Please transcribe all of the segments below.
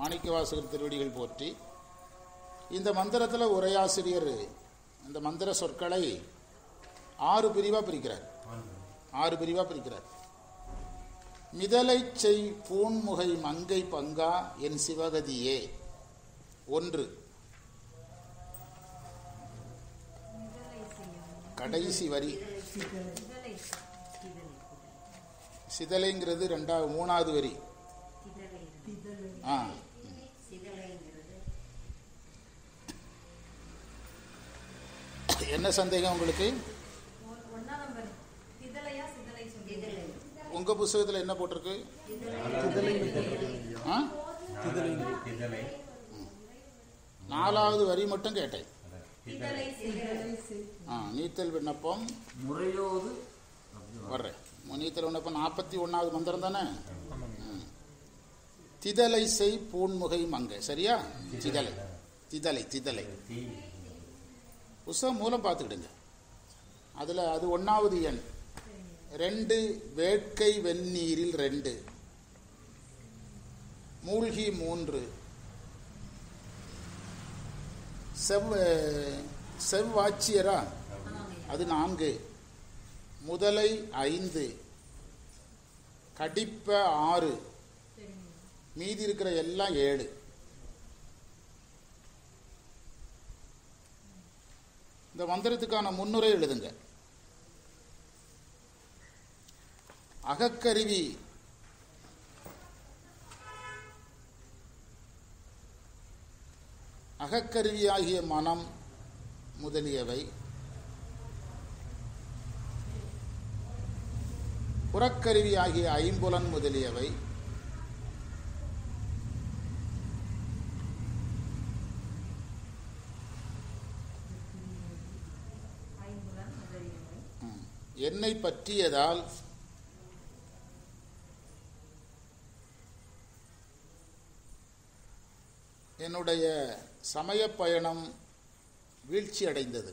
மாணிக்கவாசகர் திருவடிகள் போற்றி இந்த மந்திரத்தில் உரையாசிரியர் இந்த மந்திர சொற்களை ஆறு பிரிவாக பிரிக்கிறார் ஆறு பிரிவாக பிரிக்கிறார் மிதலை செய் பூன்முகை மங்கை பங்கா என் சிவகதியே ஒன்று கடைசி வரி சிதலைங்கிறது ரெண்டாவது மூணாவது வரி ஆ என்ன சந்தேகம் உங்களுக்கு உங்க புஸ்தகத்தில் என்ன போட்டிருக்கு ஆ? நாலாவது வரி மட்டும் கேட்டேன் ஆ நீத்தல் விண்ணப்பம் முறையோடு வர்றேன் நீத்தல் விண்ணப்பம் நாற்பத்தி ஒன்றாவது மந்திரம் தானே ம். திதலை செய் பூன்முகை மங்கை சரியா திதலை திதலை திதலை புஸ்தகம் மூலம் பார்த்துக்கிடுங்க அதில் அது ஒன்றாவது எண் ரெண்டு வேட்கை வெந்நீரில் ரெண்டு மூழ்கி மூன்று செவ் செவ்வாச்சியரா அது நான்கு முதலை ஐந்து கடிப்ப ஆறு மீதி இருக்கிற எல்லாம் ஏழு இந்த மந்திரத்துக்கான முன்னுரை எழுதுங்க அகக்கருவி அகக்கருவியாகிய மனம் முதலியவை புறக்கருவியாகிய ஐம்புலன் முதலியவை ம், என்னை பற்றியதால் என்னுடைய சமயப் பயணம் வீழ்ச்சி அடைந்தது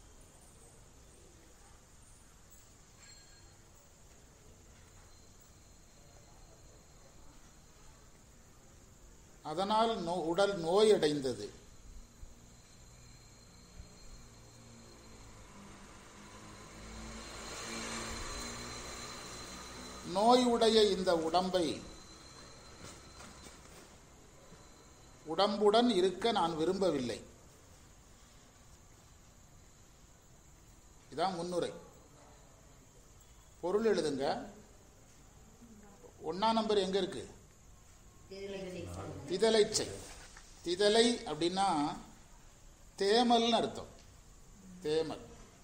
அதனால் நோ உடல் நோயடைந்தது நோய் உடைய இந்த உடம்பை உடம்புடன் இருக்க நான் விரும்பவில்லை இதான் முன்னுரை பொருள் எழுதுங்க ஒன்னா நம்பர் எங்க இருக்கு திதலைச்சை திதலை அப்படின்னா தேமல்னு அர்த்தம் தேமல்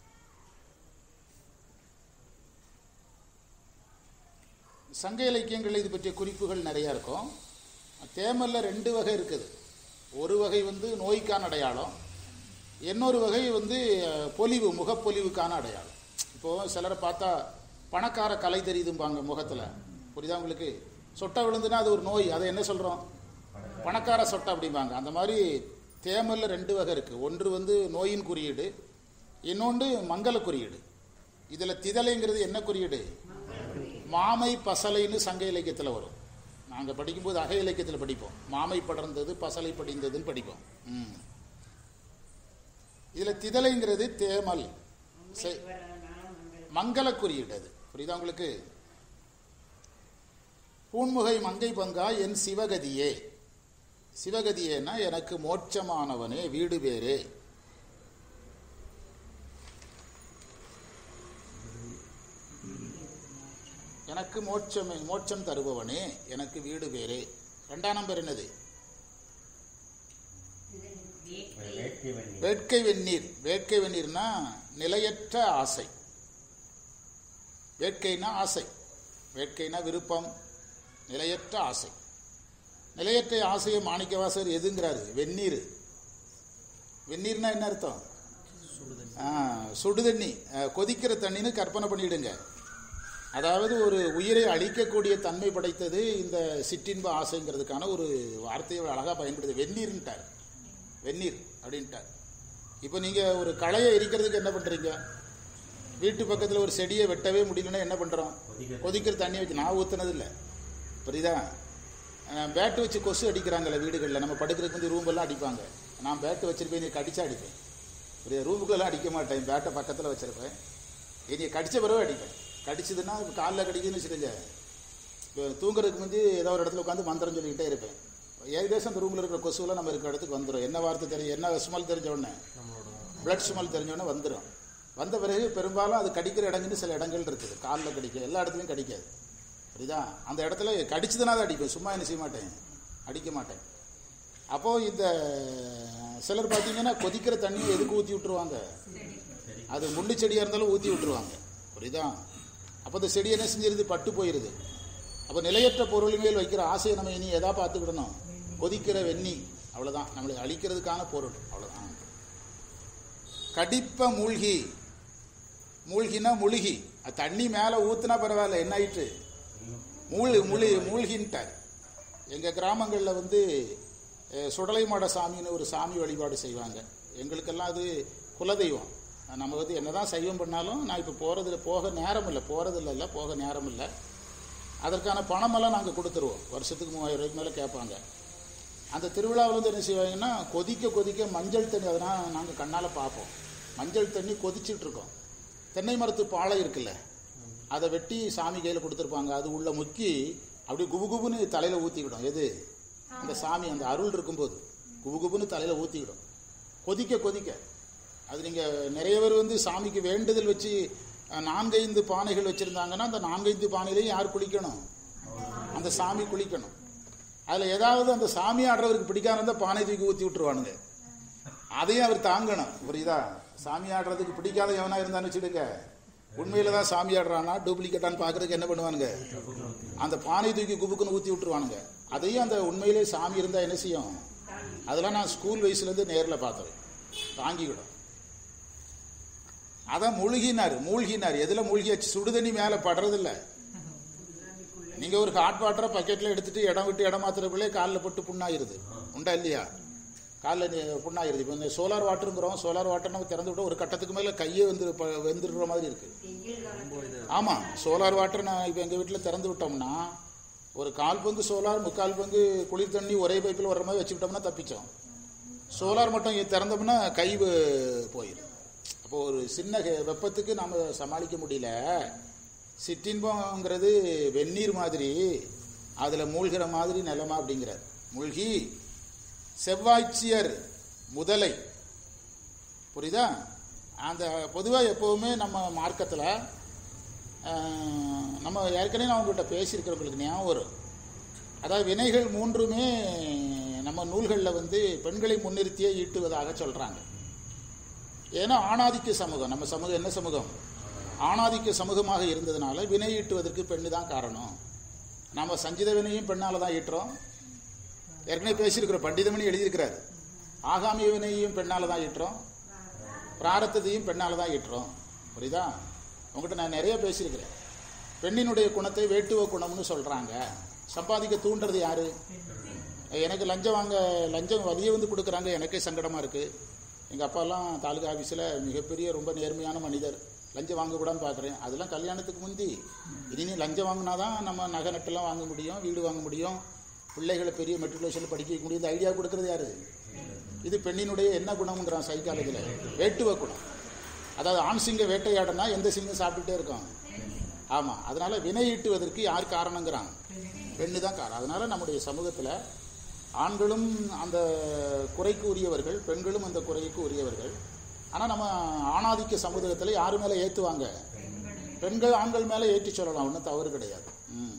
சங்க இலக்கியங்கள் இது பற்றிய குறிப்புகள் நிறைய இருக்கும் தேமல்ல ரெண்டு வகை இருக்குது ஒரு வகை வந்து நோய்க்கான அடையாளம் இன்னொரு வகை வந்து அஹ், பொலிவு முகப்பொலிவுக்கான அடையாளம் இப்போ சிலரை பார்த்தா பணக்கார கலை தெரியுதும்பாங்க முகத்தில் புரியுதா உங்களுக்கு சொட்டை விழுந்துனா அது ஒரு நோய் அதை என்ன சொல்கிறோம் பணக்கார சொட்டை அப்படிம்பாங்க அந்த மாதிரி தேமல்ல ரெண்டு வகை இருக்குது ஒன்று வந்து நோயின் குறியீடு இன்னொன்று மங்கள குறியீடு இதில் திதலைங்கிறது என்ன குறியீடு மாமை பசலைன்னு சங்க இலக்கியத்தில் வரும் நாங்கள் படிக்கும்போது அக இலக்கியத்தில் படிப்போம் மாமை படர்ந்தது பசலை படிந்ததுன்னு படிப்போம் ம் இதில் திதலைங்கிறது தேமல் செ- மங்கள குறியீடு அது புரியுதா உங்களுக்கு பூன்முகை மங்கை பங்கா என் சிவகதியே சிவகதியேனா எனக்கு மோட்சமானவனே வீடு பேரே எனக்கு மோட்சமே மோட்சம் தருபவனே எனக்கு வீடு பேரே ரெண்டாம் நம்பர் என்னது வேட்கை வெந்நீர் வேட்கை வெந்நீர்னா நிலையற்ற ஆசை வேட்கைனா ஆசை வேட்கைனா விருப்பம் நிலையற்ற ஆசை நிலையற்ற ஆசையை மாணிக்கவாசகர் எதுங்கிறாரு வெந்நீர் வெந்நீர்னா என்ன அர்த்தம் ஆ, சுடுதண்ணி ஆ, கொதிக்கிற தண்ணின்னு கற்பனை பண்ணிடுங்க அதாவது ஒரு உயிரை அழிக்கக்கூடிய தன்மை படைத்தது இந்த சிற்றின்ப ஆசைங்கிறதுக்கான ஒரு வார்த்தையை அழகாக பயன்படுது வெந்நீர்ன்ட்டார் வெந்நீர் அப்படின்ட்டார் இப்போ நீங்கள் ஒரு களையை எரிக்கிறதுக்கு என்ன பண்ணுறீங்க வீட்டு பக்கத்தில் ஒரு செடியை வெட்டவே முடியலன்னா என்ன பண்ணுறோம் கொதிக்கிற தண்ணி வச்சு நான் ஊற்றுனது இல்லை புரியுதா அஹ், பேட்டு வச்சு கொசு அடிக்கிறாங்கல்ல வீடுகளில் நம்ம படுக்கிறதுக்கு வந்து ரூம்பெல்லாம் அடிப்பாங்க நான் பேட்டு வச்சிருப்பேன் நீ கடிச்சா அடிப்பேன் ஒரு ரூமுக்குள்ளெல்லாம் அடிக்க மாட்டேன் பேட்டை பக்கத்தில் வச்சிருப்பேன் என்னை கடிச்ச பிறகு அடிப்பேன் கடிச்சதுன்னா காலில் கடிக்குதுன்னு வச்சுருங்க இப்போ தூங்குறதுக்கு முந்தி ஏதோ ஒரு இடத்துல உட்காந்து மந்திரம் சொல்லிக்கிட்டே இருப்பேன் ஏகதேசம் அந்த ரூமில் இருக்கிற கொசுவெல்லாம் நம்ம இருக்கிற இடத்துக்கு வந்துடும் என்ன வார்த்தை தெரியும் என்ன ஸ்மெல் தெரிஞ்ச உடனே பிளட் ஸ்மெல் தெரிஞ்ச உடனே வந்துடும் வந்த பிறகு பெரும்பாலும் அது கடிக்கிற இடங்கள்னு சில இடங்கள் இருக்குது காலில் கடிக்கும் எல்லா இடத்துலையும் கடிக்காது புரியுதா அந்த இடத்துல கடிச்சதுனா தான் அடிப்பேன் சும்மா என்ன செய்ய மாட்டேன் அடிக்க மாட்டேன் அப்போது இந்த சிலர் பார்த்தீங்கன்னா கொதிக்கிற தண்ணியை எதுக்கு ஊற்றி விட்டுருவாங்க அது முள்ளு செடியாக இருந்தாலும் ஊற்றி விட்டுருவாங்க புரியுதா அப்போ இந்த செடி என்ன செஞ்சிருது பட்டு போயிடுது அப்போ நிலையற்ற பொருள் மேல் வைக்கிற ஆசையை நம்ம இனி எதா பார்த்துக்கிடணும் கொதிக்கிற வெந்நி அவ்வளோதான் நம்மளை அழிக்கிறதுக்கான பொருள் அவ்வளோதான் கடிப்ப மூழ்கி மூழ்கினா முழுகி அது தண்ணி மேலே ஊத்துனா பரவாயில்ல என்ன ஆயிட்டு மூழ் முழு மூழ்கின்ட்டார் எங்கள் கிராமங்களில் வந்து அஹ், சுடலைமாட சாமின்னு ஒரு சாமி வழிபாடு செய்வாங்க எங்களுக்கெல்லாம் அது குலதெய்வம் நம்ம வந்து என்னதான் சைவம் பண்ணாலும் நான் இப்போ போகிறதுல போக நேரம் இல்லை போகிறது இல்லை போக நேரம் இல்லை அதற்கான பணமெல்லாம் நாங்கள் கொடுத்துருவோம் வருஷத்துக்கு மூவாயிரம் ரூபாய்க்கு மேலே கேட்பாங்க அந்த திருவிழாவில் வந்து என்ன செய்வாங்கன்னா கொதிக்க கொதிக்க மஞ்சள் தண்ணி அதெல்லாம் நாங்கள் கண்ணால் பார்ப்போம் மஞ்சள் தண்ணி கொதிச்சிட்டு இருக்கோம் தென்னை மரத்து பாலை இருக்குல்ல அதை வெட்டி சாமி கையில் கொடுத்துருப்பாங்க அது உள்ள முக்கி அப்படியே குபுகுபுன்னு தலையில் ஊற்றிக்கிடும் எது அந்த சாமி அந்த அருள் இருக்கும்போது குபுகுபுன்னு தலையில் ஊற்றிக்கிடும் கொதிக்க கொதிக்க அது நீங்கள் நிறைய பேர் வந்து சாமிக்கு வேண்டுதல் வச்சு அஹ், நான்கைந்து பானைகள் வச்சுருந்தாங்கன்னா அந்த நான்கைந்து பானையிலையும் யார் குளிக்கணும் அந்த சாமி குளிக்கணும் அதில் ஏதாவது அந்த சாமி ஆடுறவருக்கு பிடிக்காம இருந்தால் பானை தூக்கி ஊற்றி விட்டுருவானுங்க அதையும் அவர் தாங்கணும் புரியுதா சாமி ஆடுறதுக்கு பிடிக்காத எவனா இருந்தான்னு வச்சுடுங்க உண்மையில தான் சாமி ஆடுறானா டூப்ளிகேட்டான்னு பார்க்கறதுக்கு என்ன பண்ணுவானுங்க அந்த பானை தூக்கி குபுக்குன்னு ஊற்றி விட்டுருவானுங்க அதையும் அந்த உண்மையிலே சாமி இருந்தால் என்ன செய்யும் அதெல்லாம் நான் ஸ்கூல் வயசுலேருந்து நேரில் பார்த்தேன் தாங்கிக்கிடும் அதான் மூழ்கினார் மூழ்கினார் எதில் மூழ்கியாச்சு சுடுதண்ணி மேலே படுறதில்ல நீங்க ஒரு ஹாட் வாட்டரை பக்கெட்ல எடுத்துட்டு இடம் விட்டு இடம் மாத்துறதுக்குள்ளே காலில் பட்டு புண்ணாயிருது உண்டா இல்லையா காலில் புண்ணாயிருது இப்போ இந்த சோலார் வாட்டருங்கிறோம் சோலார் வாட்டர் நம்ம திறந்து விட்டா ஒரு கட்டத்துக்கு மேலே கையே வந்து ப- வெந்துடுற மாதிரி இருக்கு ஆமாம் சோலார் வாட்டர் நான் இப்போ எங்கள் வீட்டில் திறந்து விட்டோம்னா ஒரு கால் பங்கு சோலார் முக்கால் பங்கு குளிர் தண்ணி ஒரே பைப்பில் வர்ற மாதிரி வச்சுக்கிட்டோம்னா தப்பிச்சோம் சோலார் மட்டும் இங்க திறந்தோம்னா கை வ- போயிடும் அப்போ ஒரு சின்ன ஹெ- வெப்பத்துக்கு நாம சமாளிக்க முடியல சிற்றின்பம்ங்கிறது வெந்நீர் மாதிரி அதுல மூழ்கிற மாதிரி நிலமா அப்படிங்கிறார் மூழ்கி செவ்வாய்ச்சியர் முதலை புரியுதா அந்த பொதுவாக எப்போவுமே நம்ம மார்க்கத்தில் நம்ம ஏற்கனவே நான் உங்கள்கிட்ட பேசியிருக்கிறவங்களுக்கு ஞாபகம் வரும் அதாவது வினைகள் மூன்றுமே நம்ம நூல்களில் வந்து பெண்களை முன்னிறுத்தியே ஈட்டுவதாக சொல்கிறாங்க ஏன்னா ஆணாதிக்க சமூகம் நம்ம சமூகம் என்ன சமூகம் ஆணாதிக்க சமூகமாக இருந்ததுனால வினை ஈட்டுவதற்கு பெண்ணு தான் காரணம் நம்ம சஞ்சித வினையும் பெண்ணால் தான் ஈட்டுறோம் ஏற்கனவே பேசியிருக்கிறோம் பண்டிதமணி எழுதியிருக்கிறார் ஆகாமிய வினையையும் பெண்ணால் தான் ஈட்டுறோம் பிராரத்தத்தையும் பெண்ணால் தான் ஈட்டுறோம் புரியுதா உங்கள்கிட்ட நான் நிறைய பேசியிருக்கிறேன் பெண்ணினுடைய குணத்தை வேட்டுவ குணம்னு சொல்கிறாங்க சம்பாதிக்க தூண்டுறது யாரு எனக்கு லஞ்சம் வாங்க லஞ்சம் வலியை வந்து கொடுக்குறாங்க எனக்கே சங்கடமாக இருக்குது எங்கள் அப்பாலாம் தாலுகா ஆஃபீஸில் மிகப்பெரிய ரொம்ப நேர்மையான மனிதர் லஞ்சம் வாங்கக்கூடாதுன்னு பார்க்குறேன் அதெல்லாம் கல்யாணத்துக்கு முந்தி இனி நீ லஞ்சம் வாங்கினா தான் நம்ம நகை நட்டெல்லாம் வாங்க முடியும் வீடு வாங்க முடியும் பிள்ளைகளை பெரிய மெட்ரிகுலேஷனில் படிக்க வைக்க முடியும் இந்த ஐடியா கொடுக்குறது யாரு இது பெண்ணினுடைய என்ன குணம்ங்கிறான் சைக்காலஜியில் வேட்டுவ குணம் அதாவது ஆண் சிங்க வேட்டையாடனா எந்த சிங்கம் சாப்பிட்டுட்டே இருக்கும் ஆமாம் அதனால வினை ஈட்டுவதற்கு யார் காரணங்கிறான் பெண்ணு தான் காரணம் அதனால நம்முடைய சமூகத்தில் ஆண்களும் அந்த குறைக்கு உரியவர்கள் பெண்களும் அந்த குறைக்கு உரியவர்கள் ஆனால் நம்ம ஆணாதிக்க சமூகத்தில் யாரு மேலே ஏற்றுவாங்க பெண்கள் ஆண்கள் மேலே ஏற்றி சொல்லலாம் ஒன்றும் தவறு கிடையாது ம்.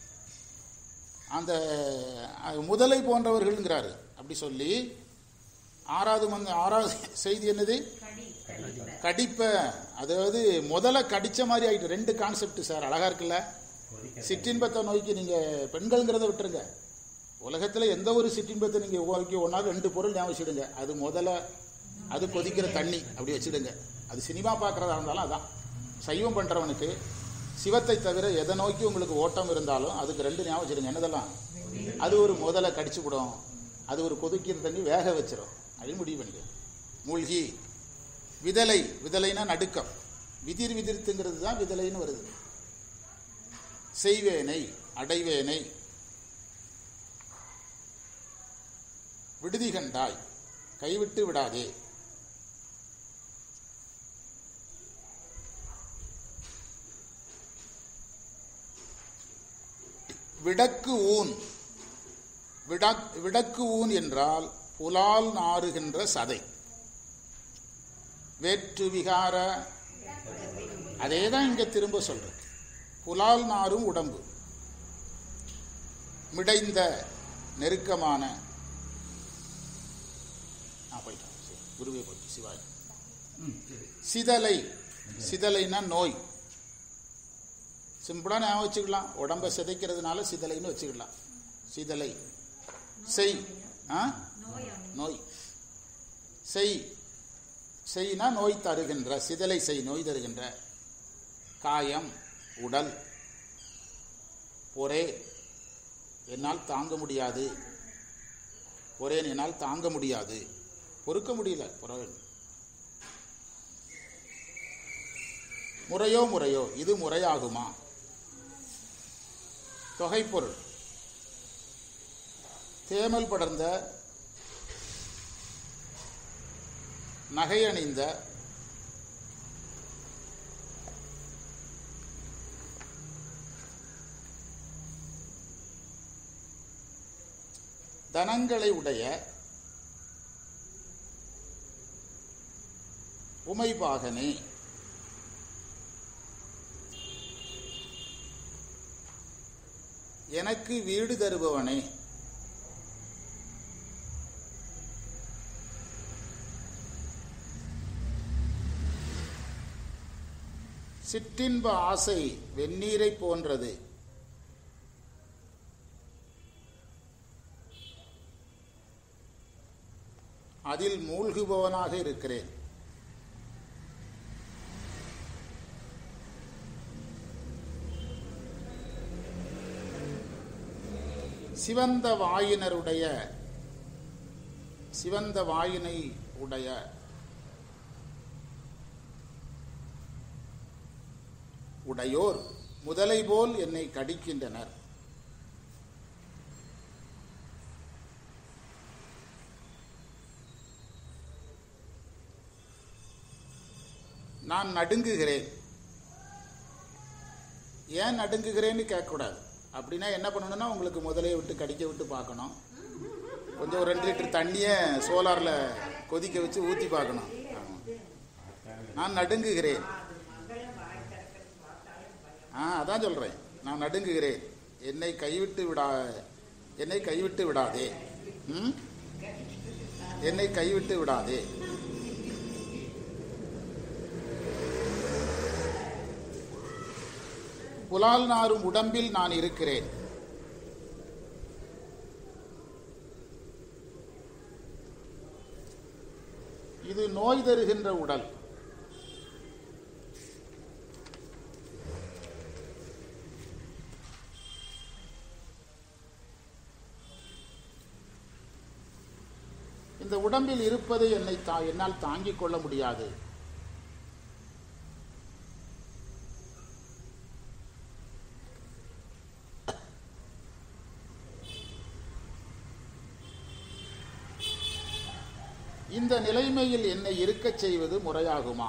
அந்த அஹ், முதலை போன்றவர்கள்ங்கிறாரு அப்படி சொல்லி ஆறாவது மந்த ஆறாவது செய்தி என்னது கடிப்ப அதாவது முதல்ல கடிச்ச மாதிரி ஆயிட்டு ரெண்டு கான்செப்ட் சார் அழகா இருக்குல்ல சிற்றின்பத்தை நோக்கி நீங்க பெண்கள்ங்கிறத விட்டுருங்க உலகத்துல எந்த ஒரு சிற்றின்பத்தை நீங்க நோக்கி ஒன்னா ரெண்டு பொருள் ஞாபகம் வச்சுடுங்க அது முதல்ல அது கொதிக்கிற தண்ணி அப்படி வச்சுடுங்க அது சினிமா பார்க்கறதா இருந்தாலும் அதான் சைவம் பண்றவனுக்கு சிவத்தை தவிர எதை நோக்கி உங்களுக்கு ஓட்டம் இருந்தாலும் அதுக்கு ரெண்டு ஞாபகம் வச்சுடுங்க என்னதெல்லாம் அது ஒரு முதல்ல கடிச்சு விடும் அது ஒரு கொதிக்கிற தண்ணி வேக வச்சிரும் அப்படின்னு முடிவு பண்ணிக்க மூழ்கி விதலை விதலைனா நடுக்கம் விதிர் விதிர்த்துங்கிறது தான் விதலைன்னு வருது செய்வேனை அடைவேனை விடுதி கண்டாய் கைவிட்டு விடாதே விடக்கு ஊன் விடக் விடக்கு ஊன் என்றால் புலால் நாறுகின்ற சதை வேற்று விகார அதே தான் இங்க திரும்ப சொல்றேன் புலால் நாரும் உடம்பு மிடைந்த நெருக்கமான ஆ, போயிட்டோம் சரி. குருவே போயிட்டு சிவாய் சிதலை சிதலைனா நோய் சிம்பிளா ஞாபகம் வச்சுக்கலாம் உடம்ப சிதைக்கிறதுனால சிதலைன்னு வச்சுக்கலாம் சிதலை செய் ஆ? நோய் செய் செய்னா நோய் தருகின்ற சிதலை செய் நோய் தருகின்ற காயம் உடல் பொறே என்னால் தாங்க முடியாது பொறேன் என்னால் தாங்க முடியாது பொறுக்க முடியல புறவன் முறையோ முறையோ இது முறையாகுமா தொகைப்பொருள் தேமல் படர்ந்த நகையணிந்த தனங்களை உடைய உமைபாகனே எனக்கு வீடு தருபவனே சிற்றின்ப ஆசை வெந்நீரை போன்றது அதில் மூழ்குபவனாக இருக்கிறேன் சிவந்த வாயினருடைய சிவந்த வாயினை உடைய உடையோர் முதலை போல் என்னை கடிக்கின்றனர் நான் நடுங்குகிறேன் ஏன் நடுங்குகிறேன்னு கேட்கக்கூடாது அப்படின்னா என்ன பண்ணணும்னா உங்களுக்கு முதலையை விட்டு கடிக்க விட்டு பார்க்கணும் கொஞ்சம் ஒரு ரெண்டு லிட்டர் தண்ணியை சோலாரில் கொதிக்க வச்சு ஊற்றி பார்க்கணும் ஆமா. நான் நடுங்குகிறேன் ஆ அதான் சொல்கிறேன் நான் நடுங்குகிறேன் என்னை கைவிட்டு விடா என்னை கைவிட்டு விடாதே ம் என்னை கைவிட்டு விடாதே புலால் நாரும் உடம்பில் நான் இருக்கிறேன் இது நோய் தருகின்ற உடல் இந்த உடம்பில் இருப்பதை என்னை தா என்னால் தாங்கிக் கொள்ள முடியாது இந்த நிலைமையில் என்னை இருக்கச் செய்வது முறையாகுமா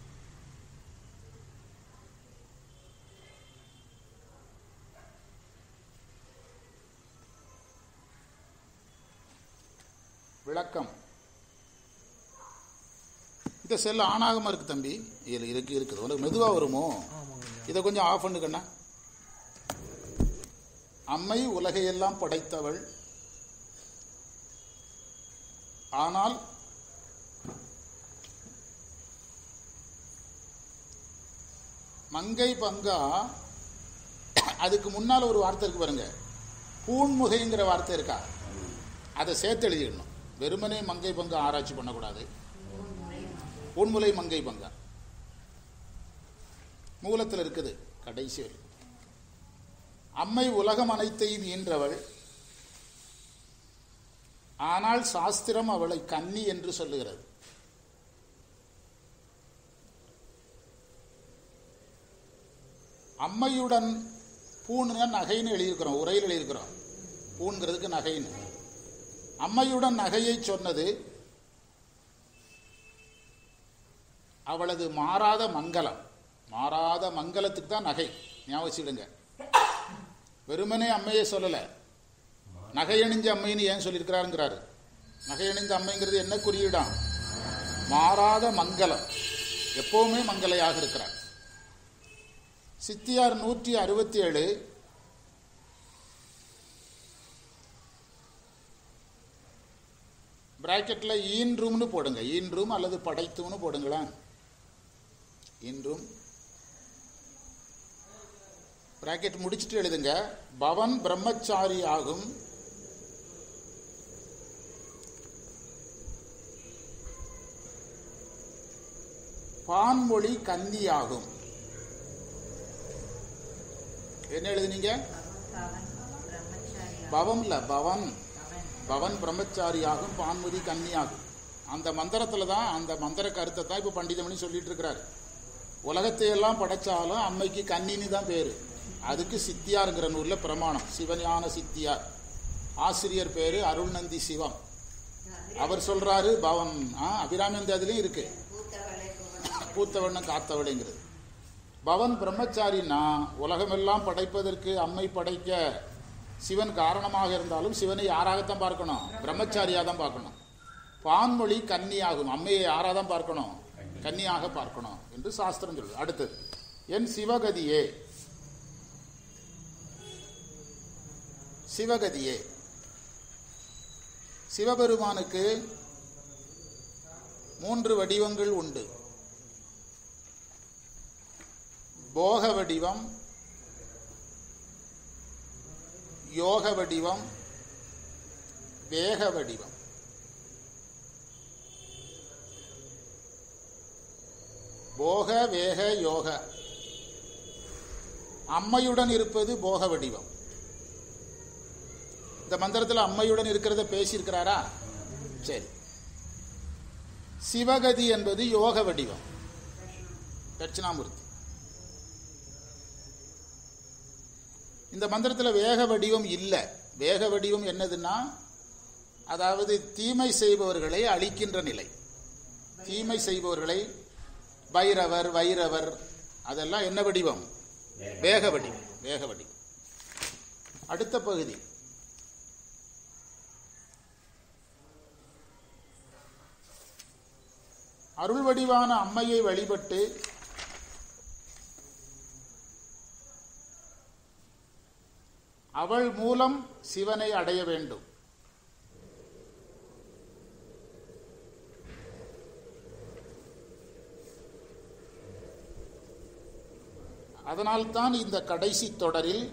விளக்கம் இந்த செல் ஆனாகமா இருக்கு தம்பி இதில் இருக்கு இருக்குது உனக்கு மெதுவா வருமோ இதை கொஞ்சம் ஆஃப் பண்ணுக்கண்ணா அம்மை உலகையெல்லாம் படைத்தவள் ஆனால் மங்கை பங்கா அதுக்கு முன்னால் ஒரு வார்த்தை இருக்கு பாருங்க பூன்முகைங்கிற வார்த்தை இருக்கா அதை சேர்த்து எழுதிடணும் வெறுமனே மங்கை பங்கா ஆராய்ச்சி பண்ணக்கூடாது பூன்முலை மங்கை பங்கா மூலத்தில் இருக்குது கடைசி வரை அம்மை உலகம் அனைத்தையும் ஈன்றவள் ஆனால் சாஸ்திரம் அவளை கன்னி என்று சொல்லுகிறது அம்மையுடன் பூணுங்க நகைன்னு எழுதியிருக்கிறோம் உரையில் எழுதியிருக்கிறோம் பூண்கிறதுக்கு நகைன்னு அம்மையுடன் நகையை சொன்னது அவளது மாறாத மங்களம் மாறாத மங்களத்துக்கு தான் நகை ஞாபகம் வச்சுடுங்க வெறுமனே அம்மையை சொல்லல நகையணிஞ்ச அம்மைன்னு ஏன் சொல்லியிருக்கிறாருங்கிறாரு நகையணிந்த அம்மைங்கிறது என்ன குறியீடாம் மாறாத மங்களம் எப்பவுமே மங்கலையாக இருக்கிறார் சித்தியார் நூற்றி அறுபத்தி ஏழு பிராக்கெட்ல ஈன்றும்னு போடுங்க ஈன்றும் அல்லது படைத்தும்னு போடுங்களேன் ஈன்றும் பிராக்கெட் முடிச்சிட்டு எழுதுங்க பவன் பிரம்மச்சாரி ஆகும் பான்மொழி கந்தியாகும் என்ன எழுதுனீங்க பவம் இல்ல பவன் பவன் பிரம்மச்சாரியாகும் பான்மதி கன்னியாகும் அந்த மந்திரத்துல தான் அந்த மந்திர கருத்தை தான் இப்ப பண்டிதமணி சொல்லிட்டு இருக்கிறாரு உலகத்தை எல்லாம் படைச்சாலும் அம்மைக்கு கன்னின்னு தான் பேரு அதுக்கு சித்தியாருங்கிற நூல்ல பிரமாணம் சிவஞான சித்தியார் ஆசிரியர் பேரு அருள்நந்தி சிவம் அவர் சொல்றாரு பவன் ஆ, அபிராமி அதுலயும் இருக்கு பூத்தவண்ணம் காத்தவளைங்கிறது பவன் பிரம்மச்சாரின்னா உலகமெல்லாம் படைப்பதற்கு அம்மை படைக்க சிவன் காரணமாக இருந்தாலும் சிவனை யாராகத்தான் பார்க்கணும் பிரம்மச்சாரியா தான் பார்க்கணும் பான்மொழி கன்னியாகும் அம்மையை யாரா தான் பார்க்கணும் கன்னியாக பார்க்கணும் என்று சாஸ்திரம் சொல்லுது அடுத்தது என் சிவகதியே சிவகதியே சிவபெருமானுக்கு மூன்று வடிவங்கள் உண்டு போக வடிவம் யோக வடிவம் வேக வடிவம் போக வேக யோக அம்மையுடன் இருப்பது போக வடிவம் இந்த மந்திரத்தில் அம்மையுடன் இருக்கிறத பேசியிருக்கிறாரா சரி சிவகதி என்பது யோக வடிவம் தட்சிணாமூர்த்தி இந்த மந்திரத்தில் வேக வடிவம் இல்லை வேக வடிவம் என்னதுன்னா அதாவது தீமை செய்பவர்களை அழிக்கின்ற நிலை தீமை செய்பவர்களை பைரவர் வைரவர் அதெல்லாம் என்ன வடிவம் வேக வடிவம் வேக வடிவம் அடுத்த பகுதி அருள் வடிவான அம்மையை வழிபட்டு அவள் மூலம் சிவனை அடைய வேண்டும் அதனால்தான் இந்த கடைசி தொடரில்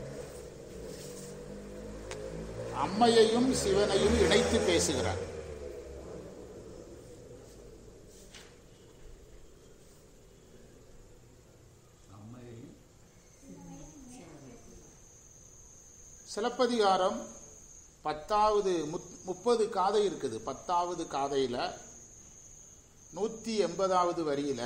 அம்மையையும் சிவனையும் இணைத்து பேசுகிறார் சிலப்பதிகாரம் பத்தாவது முத்- முப்பது காதை இருக்குது பத்தாவது காதையில் நூற்றி எண்பதாவது வரியில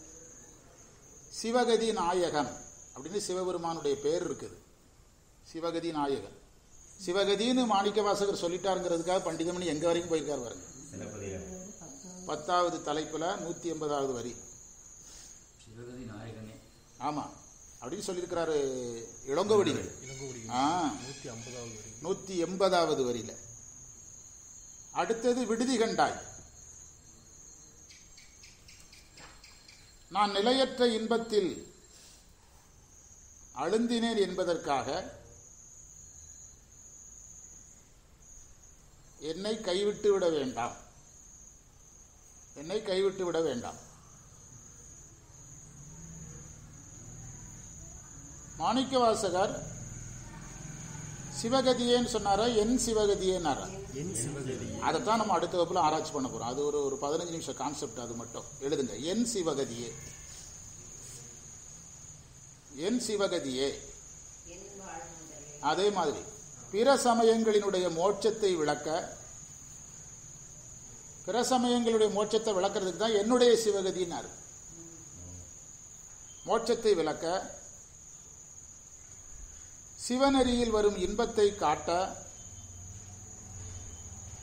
சிவகதி நாயகன் அப்படின்னு சிவபெருமானுடைய பேர் இருக்குது சிவகதி நாயகன் சிவகதின்னு மாணிக்க வாசகர் சொல்லிட்டாருங்கிறதுக்காக பண்டிதமணி எங்க வரைக்கும் போயிருக்காரு பாருங்க சிலப்பதிகாரம் பத்தாவது தலைப்புல நூற்றி எண்பதாவது வரி சிவகதி நாயகனே ஆமா அப்படின்னு சொல்லியிருக்கிறாரு இளங்கோவடிகள் ஆ நூற்றி ஐம்பதாவது வரி நூத்தி எண்பதாவது வரியில அடுத்தது விடுதி கண்டாய் நான் நிலையற்ற இன்பத்தில் அழுந்தினேன் என்பதற்காக என்னை கைவிட்டு விட வேண்டாம் என்னை கைவிட்டு விட வேண்டாம் மாணிக்கவாசகர் சிவகதியேன்னு சொன்னாரா என் சிவகதியேன்னாரா என் சிவகதி அதைத்தான் நம்ம அடுத்த வகுப்புல ஆராய்ச்சி பண்ண போறோம் அது ஒரு ஒரு பதினஞ்சு நிமிஷம் கான்செப்ட் அது மட்டும் எழுதுங்க என் சிவகதியே என் சிவகதியே அதே மாதிரி பிற சமயங்களினுடைய மோட்சத்தை விளக்க பிற சமயங்களுடைய மோட்சத்தை விளக்குறதுக்கு தான் என்னுடைய சிவகதினாரு மோட்சத்தை விளக்க சிவநெறியில் வரும் இன்பத்தை காட்ட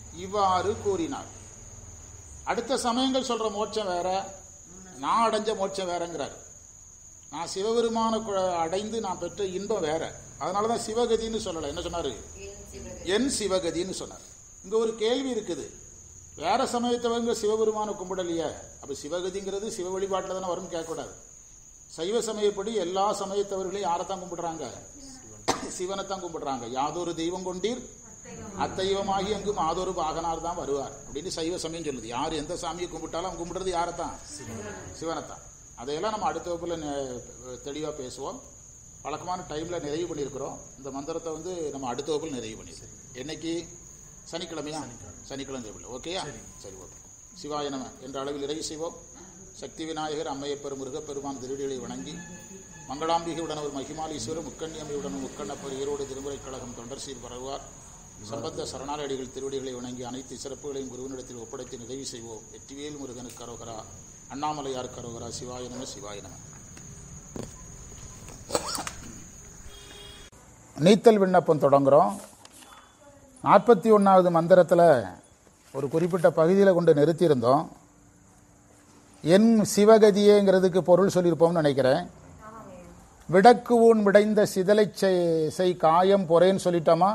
இவ்வாறு கூறினார் அடுத்த சமயங்கள் சொல்ற மோட்சம் வேற நான் அடைஞ்ச மோட்சம் வேறங்கிறார் நான் சிவபெருமான கு- அடைந்து நான் பெற்ற இன்பம் வேற அதனாலதான் சிவகதின்னு சொல்லல என்ன சொன்னாரு என் சிவகதின்னு சொன்னார் இங்க ஒரு கேள்வி இருக்குது வேற சமயத்தவங்க சிவபெருமான கும்பிடலையே அப்ப சிவகதிங்கிறது சிவ வழிபாட்டில் தானே வரும்னு கேட்கக்கூடாது சைவ சமயப்படி எல்லா சமயத்தவர்களையும் யாரைத்தான் கும்பிடுறாங்க சிவனைத்தான் கும்பிடுறாங்க யாதொரு தெய்வம் கொண்டீர் அத்தெய்வமாகி அங்கு மாதொரு பாகனார் தான் வருவார் அப்படின்னு சைவ சமயம் சொல்லுது யார் எந்த சாமியை கும்பிட்டாலும் அவங்க கும்பிடுறது யாரைத்தான் சிவனைத்தான் அதையெல்லாம் நம்ம அடுத்த வகுப்புல நெ- தெளிவா பேசுவோம் வழக்கமான டைம்ல நிறைவு பண்ணியிருக்கிறோம் இந்த மந்திரத்தை வந்து நம்ம அடுத்த வகுப்பில் நிறைவு பண்ணிடுறோம் என்னைக்கு சனிக்கிழமையா சனிக்கிழமை தேவையில்லை ஓகேயா சரி ஓகே சிவாய நம என்ற அளவில் நிறைவு செய்வோம் சக்தி விநாயகர் அம்மையப்பெரு முருகப்பெருமான் திருடிகளை வணங்கி மங்களாம்பிகையுடன் ஒரு மகிமாலீஸ்வரர் முக்கண்ணியம்மையுடன் முக்கண்ணப்பர் ஈரோடு திருமுறை கழகம் தொண்டர் சீர் பரவுவார் சம்பந்த சரணாலடிகள் திருவடிகளை வணங்கி அனைத்து சிறப்புகளையும் குருவினிடத்தில் ஒப்படைத்து நிறைவு செய்வோம் வெற்றிவேல் முருகனுக்கு கரோகரா அண்ணாமலையார் கரோகரா சிவாய நம சிவாய நம நீத்தல் விண்ணப்பம் தொடங்குறோம் நாற்பத்தி ஒன்றாவது மந்திரத்தில் ஒரு குறிப்பிட்ட பகுதியில் கொண்டு நிறுத்தியிருந்தோம் என் சிவகதியேங்கிறதுக்கு பொருள் சொல்லியிருப்போம்னு நினைக்கிறேன் விடக்கு ஊன் விடைந்த சிதலை செய் காயம் பொறேன்னு சொல்லிட்டோமா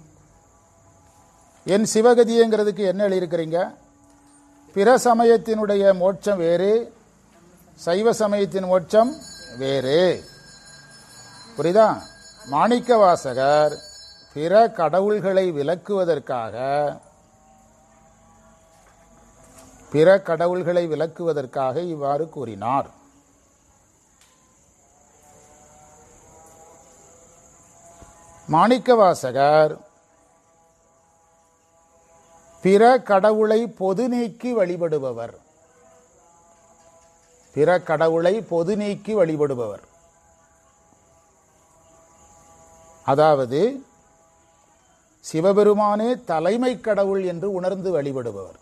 என் சிவகதியேங்கிறதுக்கு என்ன எழுதியிருக்கிறீங்க பிற சமயத்தினுடைய மோட்சம் வேறு சைவ சமயத்தின் மோட்சம் வேறு புரியுதா மாணிக்க வாசகர் பிற கடவுள்களை விலக்குவதற்காக பிற கடவுள்களை விலக்குவதற்காக இவ்வாறு கூறினார் மாணிக்க வாசகர் பிற கடவுளை பொது நீக்கி வழிபடுபவர் பிற கடவுளை பொது நீக்கி வழிபடுபவர் அதாவது சிவபெருமானே தலைமை கடவுள் என்று உணர்ந்து வழிபடுபவர்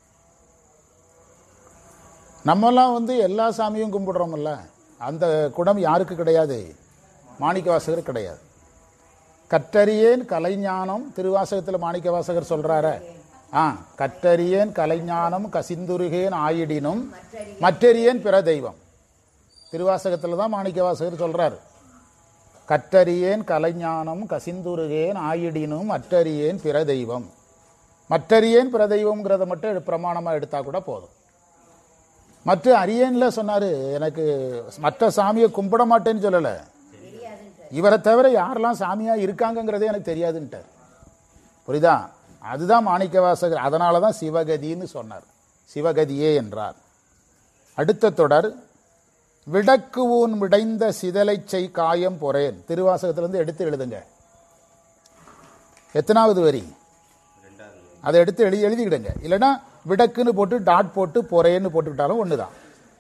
நம்மெல்லாம் வந்து எல்லா சாமியும் கும்பிடுறோம்ல அந்த குணம் யாருக்கு கிடையாது மாணிக்க வாசகர் கிடையாது கற்றறியேன் கலைஞானம் திருவாசகத்தில் மாணிக்க வாசகர் சொல்றாரு ஆ கற்றறியேன் கலைஞானம் கசிந்துருகேன் ஆயிடினும் மற்றறியேன் பிற தெய்வம் திருவாசகத்தில் தான் மாணிக்க வாசகர் சொல்றாரு கற்றறியேன் கலைஞானம் கசிந்துருகேன் ஆயிடினும் மற்றறியேன் பிற தெய்வம் மற்றறியேன் பிற தெய்வம்ங்கிறத மட்டும் எடு- பிரமாணமா எடுத்தா கூட போதும் மற்ற அரியன்ல சொன்னாரு எனக்கு மற்ற சாமியை கும்பிட மாட்டேன்னு சொல்லல இவரை தவிர யாரெல்லாம் சாமியா இருக்காங்கங்கிறதே எனக்கு தெரியாதுன்ட்டார் புரியுதா அதுதான் மாணிக்க வாசகர் அதனால தான் சிவகதின்னு சொன்னார் சிவகதியே என்றார் அடுத்த தொடர் விடக்கு ஊன் விடைந்த சிதலைச் செய் காயம் பொறேன் திருவாசகத்திலிருந்து எடுத்து எழுதுங்க எத்தனாவது வரி அதை எடுத்து எழுதி எழுதிக்கிடுங்க இல்லைன்னா விடக்குன்னு போட்டு டாட் போட்டு பொறேன்னு போட்டுக்கிட்டாலும் ஒண்ணுதான்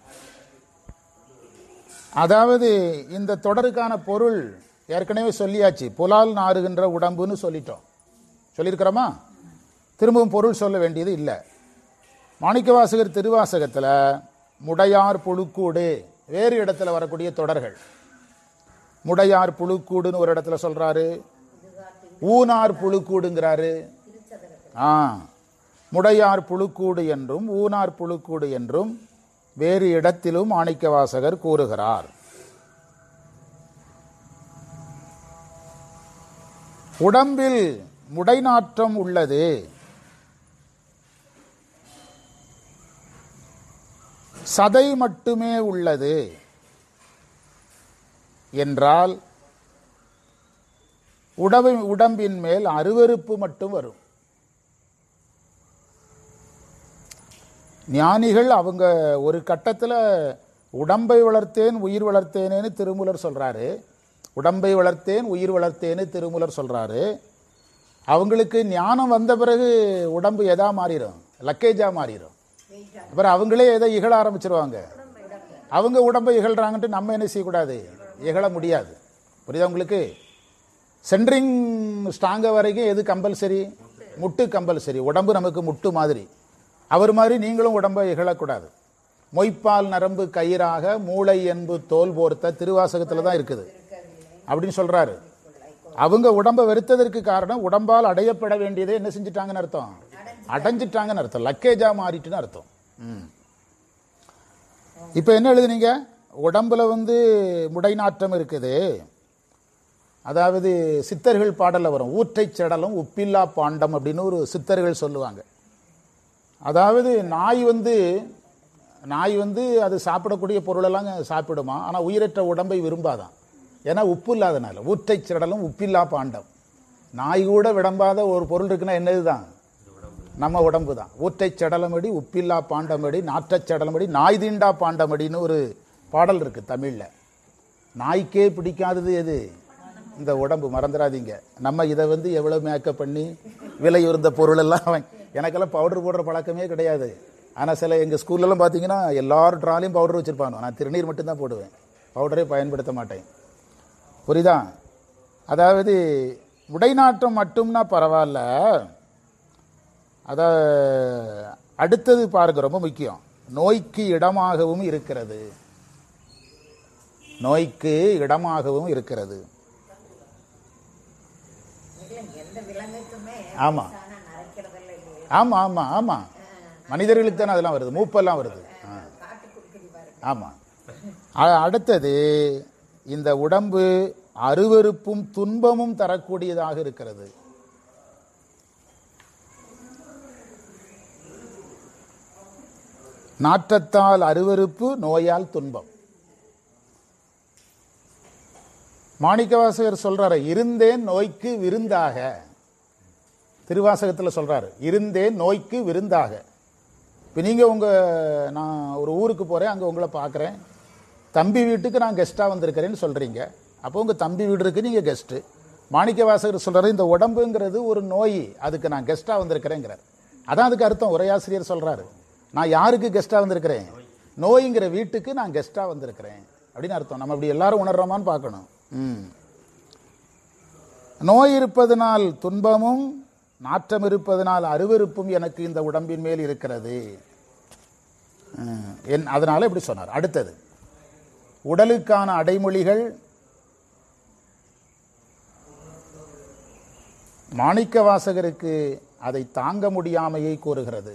அதாவது இந்த தொடருக்கான பொருள் ஏற்கனவே சொல்லியாச்சு புலால் நாறுகின்ற உடம்புன்னு சொல்லிட்டோம் சொல்லியிருக்கிறோமா திரும்பவும் பொருள் சொல்ல வேண்டியது இல்லை மாணிக்கவாசகர் திருவாசகத்தில் முடையார் புழுக்கூடு வேறு இடத்துல வரக்கூடிய தொடர்கள் முடையார் புழுக்கூடுன்னு ஒரு இடத்துல சொல்றாரு ஊனார் புழுக்கூடுங்கிறாரு ஆ முடையார் புழுக்கூடு என்றும் ஊனார் புழுக்கூடு என்றும் வேறு இடத்திலும் மாணிக்கவாசகர் கூறுகிறார் உடம்பில் முடைநாற்றம் உள்ளது சதை மட்டுமே உள்ளது என்றால் உடம்பு உடம்பின் மேல் அருவருப்பு மட்டும் வரும் ஞானிகள் அவங்க ஒரு கட்டத்தில் உடம்பை வளர்த்தேன் உயிர் வளர்த்தேனேன்னு திருமூலர் சொல்றாரு உடம்பை வளர்த்தேன் உயிர் வளர்த்தேன்னு திருமூலர் சொல்றாரு அவங்களுக்கு ஞானம் வந்த பிறகு உடம்பு எதா மாறிடும் லக்கேஜா மாறிடும் அப்புறம் அவங்களே எதை இகழ ஆரம்பிச்சிருவாங்க அவங்க உடம்பை இகழ்றாங்கன்ட்டு நம்ம என்ன செய்யக்கூடாது இகழ முடியாது புரியுதா உங்களுக்கு சென்ட்ரிங் ஸ்ட்ராங்க வரைக்கும் எது கம்பல்சரி முட்டு கம்பல்சரி உடம்பு நமக்கு முட்டு மாதிரி அவர் மாதிரி நீங்களும் உடம்பை இகழக்கூடாது மொய்ப்பால் நரம்பு கயிறாக மூளை என்பு தோல் போர்த்த திருவாசகத்தில் தான் இருக்குது அப்படின்னு சொல்றாரு அவங்க உடம்பை வெறுத்ததற்கு காரணம் உடம்பால் அடையப்பட வேண்டியதை என்ன செஞ்சிட்டாங்கன்னு அர்த்தம் அடைஞ்சிட்டாங்கன்னு அர்த்தம் லக்கேஜா மாறிட்டுன்னு அர்த்தம் ம். இப்போ என்ன எழுதுனீங்க உடம்புல வந்து முடைநாற்றம் இருக்குது அதாவது சித்தர்கள் பாடல்ல வரும் ஊற்றைச் செடலும் உப்பில்லா பாண்டம் அப்படின்னு ஒரு சித்தர்கள் சொல்லுவாங்க அதாவது நாய் வந்து நாய் வந்து அது சாப்பிடக்கூடிய பொருளெல்லாம் சாப்பிடுமா ஆனால் உயிரற்ற உடம்பை விரும்பாதான் ஏன்னா உப்பு இல்லாதனால ஊற்றைச் சிரடலும் உப்பில்லா பாண்டம் நாய் கூட விடம்பாத ஒரு பொருள் இருக்குன்னா என்னதுதான் நம்ம உடம்பு தான் ஊற்றைச் சடலமடி உப்பில்லா பாண்டமடி நாற்றச் சடலமடி நாய் தீண்டா பாண்டமடின்னு ஒரு பாடல் இருக்கு தமிழ்ல நாய்க்கே பிடிக்காதது எது இந்த உடம்பு மறந்துடாதீங்க நம்ம இதை வந்து எவ்வளவு மேக்கப் பண்ணி விலை உயர்ந்த பொருள் எல்லாம் வாங்கி- எனக்கெல்லாம் பவுடர் போடுற பழக்கமே கிடையாது ஆனால் சில எங்கள் ஸ்கூல்லலாம் பார்த்தீங்கன்னா எல்லாரும் ட்ராலையும் பவுடர் வச்சுருப்பாங்க நான் திருநீர் மட்டும்தான் போடுவேன் பவுடரே பயன்படுத்த மாட்டேன் புரியுதா அதாவது உடைநாட்டம் மட்டும்னா பரவாயில்ல அத அடுத்தது பாருங்க ரொம்ப முக்கியம் நோய்க்கு இடமாகவும் இருக்கிறது நோய்க்கு இடமாகவும் இருக்கிறது எந்த விலங்குக்குமே ஆமா ஆனா நரைக்கிறதில்ல இல்லையா ஆமா ஆமா ஆமா மனிதர்களுக்கு தானே அதெல்லாம் வருது மூப்பெல்லாம் வருது ஆ. காட்டு குடுக்குறி பாருங்க ஆமா அ- அடுத்தது இந்த உடம்பு அருவருப்பும் துன்பமும் தரக்கூடியதாக இருக்கிறது நாற்றத்தால் அருவருப்பு நோயால் துன்பம் மாணிக்கவாசகர் சொல்றாரு இருந்தேன் நோய்க்கு விருந்தாக திருவாசகத்தில் சொல்றாரு இருந்தேன் நோய்க்கு விருந்தாக இப்போ நீங்கள் உங்கள் நான் ஒரு ஊருக்கு போகிறேன் அங்கே உங்களை பார்க்குறேன் தம்பி வீட்டுக்கு நான் கெஸ்ட்டாக வந்திருக்கிறேன்னு சொல்கிறீங்க அப்போ உங்கள் தம்பி வீடு இருக்கு நீங்கள் கெஸ்ட்டு மாணிக்கவாசகர் சொல்கிறாரு இந்த உடம்புங்கிறது ஒரு நோய் அதுக்கு நான் கெஸ்ட்டாக வந்திருக்கிறேங்கிறார் அதான் அதுக்கு அர்த்தம் உரையாசிரியர் சொல்கிறாரு நான் யாருக்கு கெஸ்ட்டாக வந்திருக்கிறேன் நோய்ங்கிற வீட்டுக்கு நான் கெஸ்ட்டாக வந்திருக்கிறேன் அப்படின்னு அர்த்தம் நம்ம இப்படி எல்லாரும் உணர்றோமான்னு பார்க்கணும் ம் நோய் இருப்பதனால் துன்பமும் நாற்றம் இருப்பதனால் அருவருப்பும் எனக்கு இந்த உடம்பின் மேல் இருக்கிறது ம், என் அதனால இப்படி சொன்னார் அடுத்தது உடலுக்கான அடைமொழிகள் மாணிக்க வாசகருக்கு அதை தாங்க முடியாமையை கூறுகிறது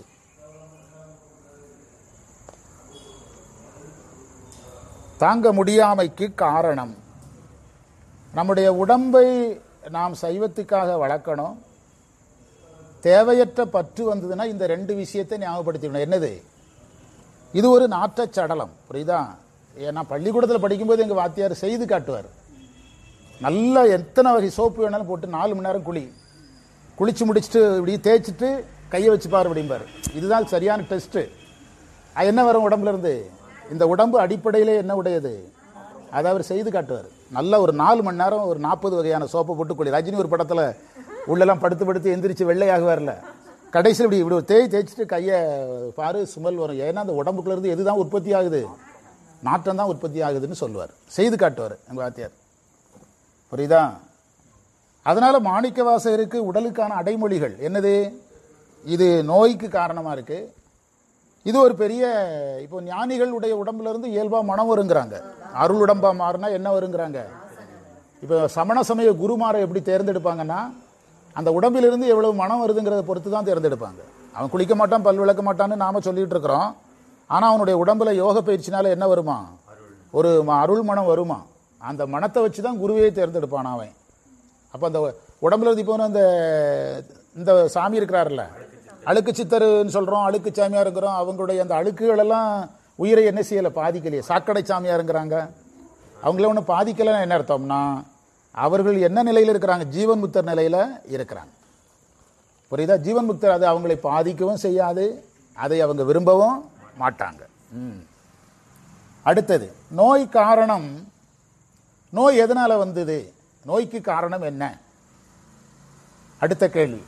தாங்க முடியாமைக்கு காரணம் நம்முடைய உடம்பை நாம் சைவத்துக்காக வளர்க்கணும் தேவையற்ற பற்று வந்ததுன்னா இந்த ரெண்டு விஷயத்தை ஞாபகப்படுத்திக்கணும் என்னது இது ஒரு நாற்றச் சடலம் புரியுதா ஏன்னா பள்ளிக்கூடத்தில் படிக்கும்போது எங்கள் வாத்தியார் செய்து காட்டுவார் நல்லா எத்தனை வகை சோப்பு வேணாலும் போட்டு நாலு மணி நேரம் குளி குளிச்சு முடிச்சுட்டு இப்படி தேய்ச்சிட்டு கையை வச்சு பாரு அப்படிம்பார் இதுதான் சரியான டெஸ்ட்டு அது என்ன வரும் உடம்புல இருந்து இந்த உடம்பு அடிப்படையிலே என்ன உடையது அதை அவர் செய்து காட்டுவார் நல்ல ஒரு நாலு மணி நேரம் ஒரு நாற்பது வகையான சோப்பை போட்டு குளி ரஜினி ஒரு படத்தில் உள்ளெல்லாம் படுத்து படுத்து எந்திரிச்சு வெள்ளையாகுவார்ல கடைசியில் இப்படி இப்படி ஒரு தேய் தேய்ச்சிட்டு கையை பாரு சுமல் வரும் ஏன்னா அந்த உடம்புக்குள்ள இருந்து எதுதான் உற்பத்தி ஆகுது நாற்றம் தான் உற்பத்தி ஆகுதுன்னு சொல்லுவார் செய்து காட்டுவார் எங்கள் வாத்தியார் புரியுதா அதனால மாணிக்க வாசகருக்கு உடலுக்கான அடைமொழிகள் என்னது இது நோய்க்கு காரணமா இருக்கு இது ஒரு பெரிய இப்போ ஞானிகளுடைய உடம்புல இருந்து இயல்பா மனம் வருங்கிறாங்க அருள் உடம்பா மாறினா என்ன வருங்கிறாங்க இப்போ சமண சமய குருமாரை எப்படி தேர்ந்தெடுப்பாங்கன்னா அந்த உடம்பிலிருந்து எவ்வளவு மனம் வருதுங்கிறத பொறுத்து தான் தேர்ந்தெடுப்பாங்க அவன் குளிக்க மாட்டான் பல் விளக்க மாட்டான்னு நாம சொல்லிட்டு இருக்கிறோம் ஆனா அவனுடைய உடம்புல யோக பயிற்சினால என்ன வருமா ஒரு ம- அருள் மனம் வருமா அந்த மனத்தை வச்சு தான் குருவே தேர்ந்தெடுப்பான் அவன் அப்போ அந்த உடம்புல இருந்து இப்போ அந்த இந்த சாமி இருக்கிறாருல்ல அழுக்கு சித்தர்னு சொல்றோம் அழுக்கு சாமியா இருக்கிறோம் அவங்களுடைய அந்த அழுக்குகள் எல்லாம் உயிரை என்ன செய்யலை பாதிக்கலையே சாக்கடை சாமியாருங்கிறாங்க அவங்கள ஒன்றும் பாதிக்கலைன்னு என்ன அர்த்தம்னா அவர்கள் என்ன நிலையில் இருக்கிறாங்க ஜீவன் முக்தர் நிலையில் இருக்கிறாங்க புரியுதா ஜீவன் முக்தர் அது அவங்களை பாதிக்கவும் செய்யாது அதை அவங்க விரும்பவும் மாட்டாங்க ம். அடுத்தது நோய் காரணம் நோய் எதனால வந்தது நோய்க்கு காரணம் என்ன அடுத்த கேள்வி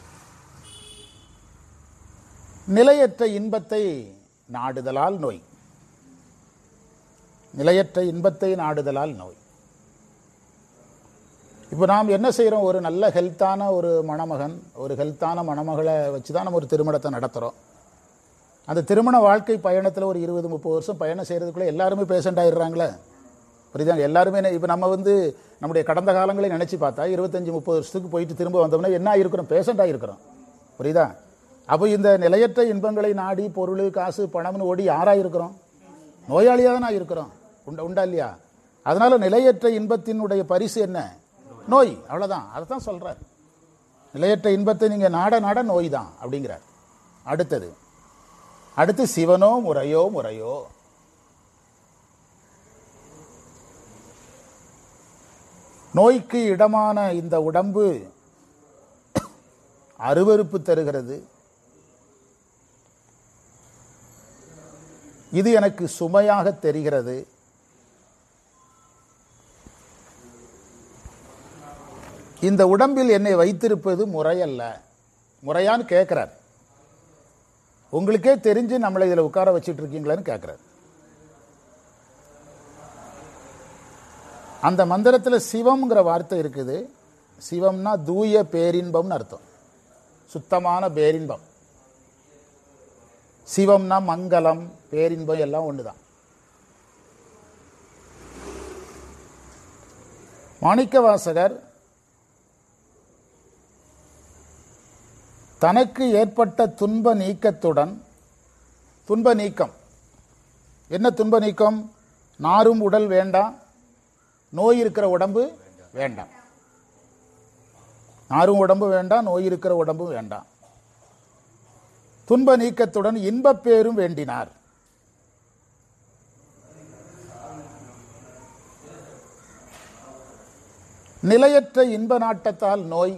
நிலையற்ற இன்பத்தை நாடுதலால் நோய் நிலையற்ற இன்பத்தை நாடுதலால் நோய் இப்போ நாம் என்ன செய்கிறோம் ஒரு நல்ல ஹெல்த்தான ஒரு மணமகன் ஒரு ஹெல்த்தான மணமகளை வச்சு தான் நம்ம ஒரு திருமணத்தை நடத்துகிறோம் அந்த திருமண வாழ்க்கை பயணத்தில் ஒரு இருபது முப்பது வருஷம் பயணம் செய்கிறதுக்குள்ளே எல்லாருமே பேஷண்ட் ஆயிடுறாங்களே புரியுதாங்க எல்லாருமே இப்போ நம்ம வந்து நம்முடைய கடந்த காலங்களை நினச்சி பார்த்தா இருபத்தஞ்சி முப்பது வருஷத்துக்கு போயிட்டு திரும்ப வந்தோம்னா என்ன ஆகிருக்கிறோம் பேஷண்ட் ஆகிருக்கிறோம் புரியுதா அப்போ இந்த நிலையற்ற இன்பங்களை நாடி பொருள் காசு பணம்னு ஓடி யாரா இருக்கிறோம் நோயாளியாக தானே இருக்கிறோம் உண்டா உண்டா இல்லையா அதனால நிலையற்ற இன்பத்தினுடைய பரிசு என்ன நோய் அவ்வளவுதான் அதை தான் சொல்றார் நிலையற்ற இன்பத்தை நீங்க நாட நாட நோய் தான் அப்படிங்கிறார் அடுத்தது அடுத்து சிவனோ முறையோ முறையோ நோய்க்கு இடமான இந்த உடம்பு அருவருப்பு தருகிறது இது எனக்கு சுமையாக தெரிகிறது இந்த உடம்பில் என்னை வைத்திருப்பது முறையல்ல முறையான்னு கேட்கிறார் உங்களுக்கே தெரிஞ்சு நம்மளை இதில் உட்கார வச்சிட்டு இருக்கீங்களான்னு கேட்கிறார் அந்த மந்திரத்தில் சிவம்ங்கிற வார்த்தை இருக்குது சிவம்னா தூய பேரின்பம்னு அர்த்தம் சுத்தமான பேரின்பம் சிவம்னா மங்களம் பேரின்பம் எல்லாம் ஒண்ணுதான் மாணிக்கவாசகர் தனக்கு ஏற்பட்ட துன்ப நீக்கத்துடன் துன்ப நீக்கம் என்ன துன்ப நீக்கம் நாரும் உடல் வேண்டாம் நோய் இருக்கிற உடம்பு வேண்டாம் நாரும் உடம்பு வேண்டாம் நோய் இருக்கிற உடம்பு வேண்டாம் துன்ப நீக்கத்துடன் இன்பப் பேரும் வேண்டினார் நிலையற்ற இன்ப நாட்டத்தால் நோய்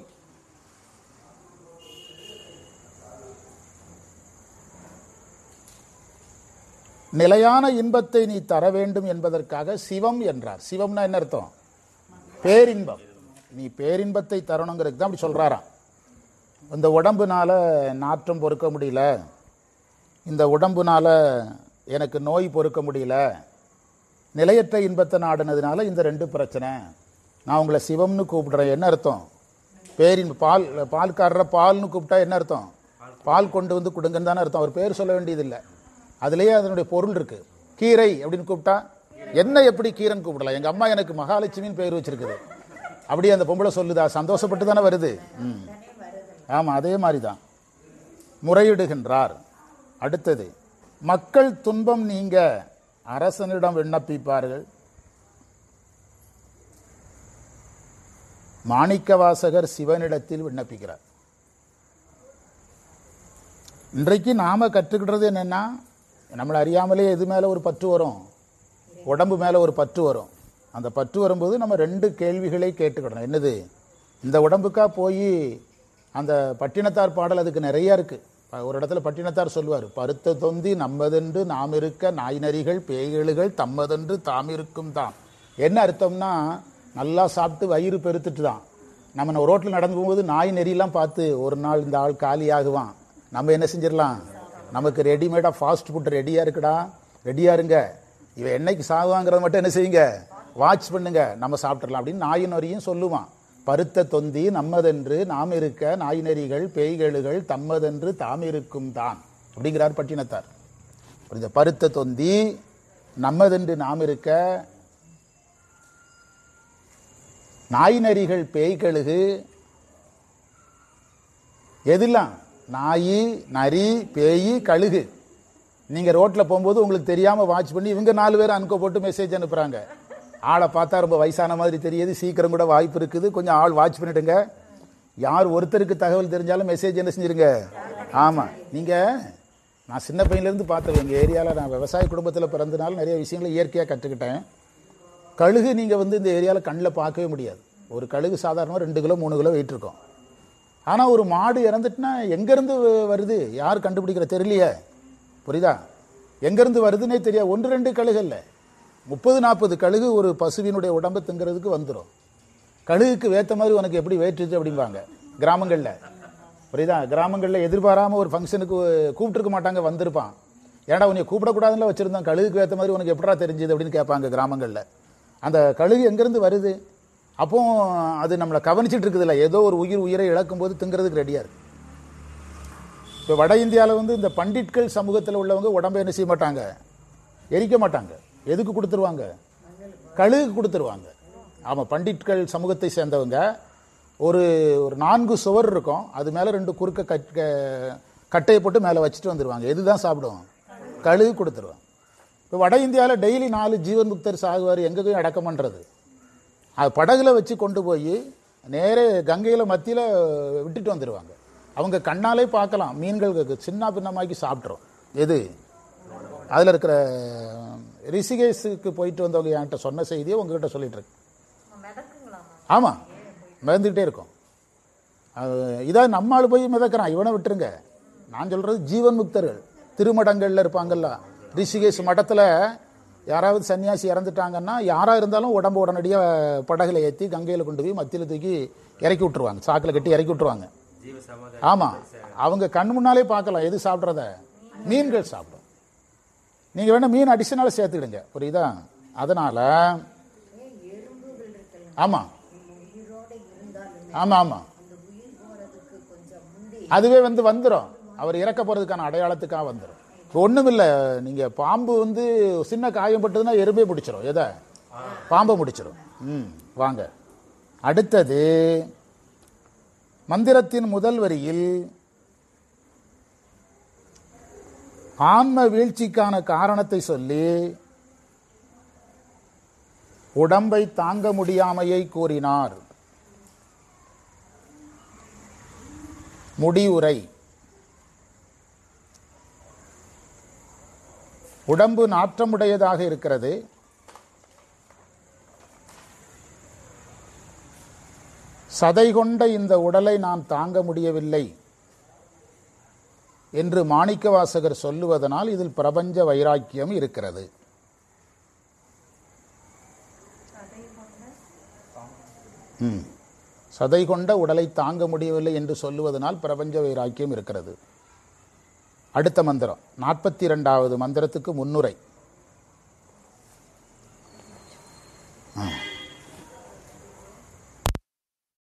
நிலையான இன்பத்தை நீ தர வேண்டும் என்பதற்காக சிவம் என்றார் சிவம்னா என்ன அர்த்தம் பேரின்பம் நீ பேரின்பத்தை தரணுங்கிறதுக்கு தான் அப்படி சொல்றாராம் இந்த உடம்புனால நாற்றம் பொறுக்க முடியல இந்த உடம்புனால எனக்கு நோய் பொறுக்க முடியல நிலையற்ற இன்பத்தை நாடுனதுனால இந்த ரெண்டு பிரச்சனை நான் உங்களை சிவம்னு கூப்பிடுறேன் என்ன அர்த்தம் பேரின் பால் பால்காரரை பால்னு கூப்பிட்டா என்ன அர்த்தம் பால் கொண்டு வந்து கொடுங்கன்னு தானே அர்த்தம் அவர் பேர் சொல்ல வேண்டியதில்லை அதுலேயே அதனுடைய பொருள் இருக்கு கீரை அப்படின்னு கூப்பிட்டா என்ன எப்படி கீரைன்னு கூப்பிடலாம் எங்க அம்மா எனக்கு மகாலட்சுமின்னு பேர் வச்சிருக்குது அப்படியே அந்த பொம்பளை சொல்லுதா சந்தோஷப்பட்டு தானே வருது ம் ஆமா அதே மாதிரி தான் முறையிடுகின்றார் அடுத்தது மக்கள் துன்பம் நீங்க அரசனிடம் விண்ணப்பிப்பார்கள் மாணிக்கவாசகர் சிவனிடத்தில் விண்ணப்பிக்கிறார் இன்றைக்கு நாம கற்றுக்கிட்டது என்னன்னா நம்மளை அறியாமலே எது மேல ஒரு பற்று வரும் உடம்பு மேல ஒரு பற்று வரும் அந்த பற்று வரும்போது நம்ம ரெண்டு கேள்விகளை கேட்டுக்கிடணும் என்னது இந்த உடம்புக்கா போய் அந்த பட்டினத்தார் பாடல் அதுக்கு நிறைய இருக்கு ப- ஒரு இடத்துல பட்டினத்தார் சொல்லுவார் பருத்த தொந்தி நம்மதென்று நாம் இருக்க நாய் நரிகள் பேய்களுகள் தம்மதென்று தாம் இருக்கும் தாம் என்ன அர்த்தம்னா நல்லா சாப்பிட்டு வயிறு பெருத்துட்டு தான் நம்ம ரோட்டில் நடந்து போகும்போது நாய் நெறியெல்லாம் பார்த்து ஒரு நாள் இந்த ஆள் காலியாகுவான் நம்ம என்ன செஞ்சிடலாம் நமக்கு ரெடிமேடாக ஃபாஸ்ட் ஃபுட் ரெடியாக இருக்குடா ரெடியாக இருங்க இவன் என்னைக்கு சாகுவாங்கிறத மட்டும் என்ன செய்யுங்க வாட்ச் பண்ணுங்க நம்ம சாப்பிட்றலாம் அப்படின்னு நாயின் வரையும் சொல்லுவான் பருத்த தொந்தி நம்மதென்று நாம் இருக்க நாய் நெறிகள் பேய்களுகள் தம்மதென்று தாம் இருக்கும் தான் அப்படிங்கிறார் பட்டினத்தார் இந்த பருத்த தொந்தி நம்மதென்று நாம் இருக்க நாய் நரிகள் பேய்களுகு எதெல்லாம் நாய் நரி பேய் கழுகு நீங்க ரோட்ல போகும்போது உங்களுக்கு தெரியாம வாட்ச் பண்ணி இவங்க நாலு பேர் அனுக்க போட்டு மெசேஜ் அனுப்புறாங்க ஆளை பார்த்தா ரொம்ப வயசான மாதிரி தெரியுது சீக்கிரம் கூட வாய்ப்பு இருக்குது கொஞ்சம் ஆள் வாட்ச் பண்ணிடுங்க யார் ஒருத்தருக்கு தகவல் தெரிஞ்சாலும் மெசேஜ் என்ன செஞ்சிருங்க ஆமா நீங்க நான் சின்ன பையன்லேருந்து பார்த்தேன் எங்கள் ஏரியாவில் நான் விவசாய குடும்பத்தில் பிறந்தனால நிறைய விஷயங்களை இயற்கையாக கற்றுக்கிட்டேன் கழுகு நீங்கள் வந்து இந்த ஏரியாவில் கண்ணில் பார்க்கவே முடியாது ஒரு கழுகு சாதாரணமாக ரெண்டு கிலோ மூணு கிலோ வெயிட் இருக்கும் ஆனால் ஒரு மாடு இறந்துட்டுனா எங்கேருந்து வருது யார் கண்டுபிடிக்கிற தெரியலையே புரியுதா எங்கேருந்து வருதுன்னே தெரியாது ஒன்று ரெண்டு கழுகு இல்லை முப்பது நாற்பது கழுகு ஒரு பசுவினுடைய உடம்பை திங்கிறதுக்கு வந்துடும் கழுகுக்கு வேத்த மாதிரி உனக்கு எப்படி வேற்றுச்சு அப்படிம்பாங்க கிராமங்களில் புரியுதா கிராமங்களில் எதிர்பாராம ஒரு ஃபங்க்ஷனுக்கு கூப்பிட்டுருக்க மாட்டாங்க வந்திருப்பான் ஏன்டா உன்னை கூப்பிடக்கூடாதுன்னு வச்சிருந்தோம் கழுகுக்கு ஏற்ற மாதிரி உனக்கு எப்படா தெரிஞ்சுது அப்படின்னு கேட்பாங்க கிராமங்களில் அந்த கழுகு எங்கேருந்து வருது அப்போ அது நம்மளை கவனிச்சிட்டு இருக்குதுல்ல ஏதோ ஒரு உயிர் உயிரை இழக்கும் போது திங்கிறதுக்கு ரெடியாக இருக்கு இப்போ வட இந்தியாவில் வந்து இந்த பண்டிட்கள் சமூகத்தில் உள்ளவங்க உடம்பை என்ன செய்ய மாட்டாங்க எரிக்க மாட்டாங்க எதுக்கு கொடுத்துருவாங்க கழுகு கொடுத்துருவாங்க ஆமாம் பண்டிட்கள் சமூகத்தை சேர்ந்தவங்க ஒரு ஒரு நான்கு சுவர் இருக்கும் அது மேலே ரெண்டு குறுக்க கட் க- கட்டையை போட்டு மேலே வச்சுட்டு வந்துடுவாங்க எதுதான் சாப்பிடுவோம் கழுகு கொடுத்துருவாங்க இப்போ வட இந்தியாவில் டெய்லி நாலு ஜீவன் முக்தர் சாகுவார் எங்கே போய் அடக்கம் பண்ணுறது அது படகுல வச்சு கொண்டு போய் நேரே கங்கையில் மத்தியில் விட்டுட்டு வந்துடுவாங்க அவங்க கண்ணாலே பார்க்கலாம் மீன்கள் சின்ன பின்னமாக்கி சாப்பிட்றோம் எது அதில் இருக்கிற ரிஷிகேஷுக்கு போயிட்டு வந்தவங்க என்கிட்ட சொன்ன செய்தியை உங்ககிட்ட சொல்லிட்டு இருக்கு மிதக்குங்களாமா ஆமாம் மிதந்துக்கிட்டே இருக்கும் அது இதான் நம்ம ஆளு போய் மிதக்கிறான் இவனை விட்டுருங்க நான் சொல்கிறது ஜீவன் முக்தர்கள் திருமடங்களில் இருப்பாங்கல்ல ரிஷிகேஷ் மடத்தில் யாராவது சன்னியாசி இறந்துட்டாங்கன்னா யாராக இருந்தாலும் உடம்பு உடனடியாக படகுல ஏற்றி கங்கையில் கொண்டு போய் மத்தியில் தூக்கி இறக்கி விட்டுருவாங்க சாக்கில் கட்டி இறக்கி விட்டுருவாங்க ஆமாம் அவங்க கண் முன்னாலே பார்க்கலாம் எது சாப்பிட்றத மீன்கள் சாப்பிடும் நீங்கள் வேணால் மீன் அடிஷனலாக சேர்த்துக்கிடுங்க புரியுதா அதனால் ஏன் எறும்புகள் இருக்குல்ல ஆமாம் உயிரோட இருந்தாலும் ஆமாம் ஆமாம் அந்த உயிர் போறதுக்கு கொஞ்சம் முந்தி அதுவே வந்து வந்துடும் அவர் இறக்க போகிறதுக்கான அடையாளத்துக்காக வந்துடும் இப்போ ஒன்றும் இல்லை நீங்கள் பாம்பு வந்து சின்ன காயம் பட்டதுன்னா எறும்பே பிடிச்சிரும் எதை பாம்பை முடிச்சிடும் ம் வாங்க அடுத்தது மந்திரத்தின் முதல் வரியில் ஆன்ம வீழ்ச்சிக்கான காரணத்தை சொல்லி உடம்பை தாங்க முடியாமையை கூறினார் முடிவுரை உடம்பு நாற்றமுடையதாக இருக்கிறது சதை கொண்ட இந்த உடலை நான் தாங்க முடியவில்லை என்று மாணிக்கவாசகர் சொல்லுவதனால் இதில் பிரபஞ்ச வைராக்கியம் இருக்கிறது ம். சதை கொண்ட உடலை தாங்க முடியவில்லை என்று சொல்லுவதனால் பிரபஞ்ச வைராக்கியம் இருக்கிறது அடுத்த மந்திரம் நாற்பத்தி இரண்டாவது மந்திரத்துக்கு முன்னுரை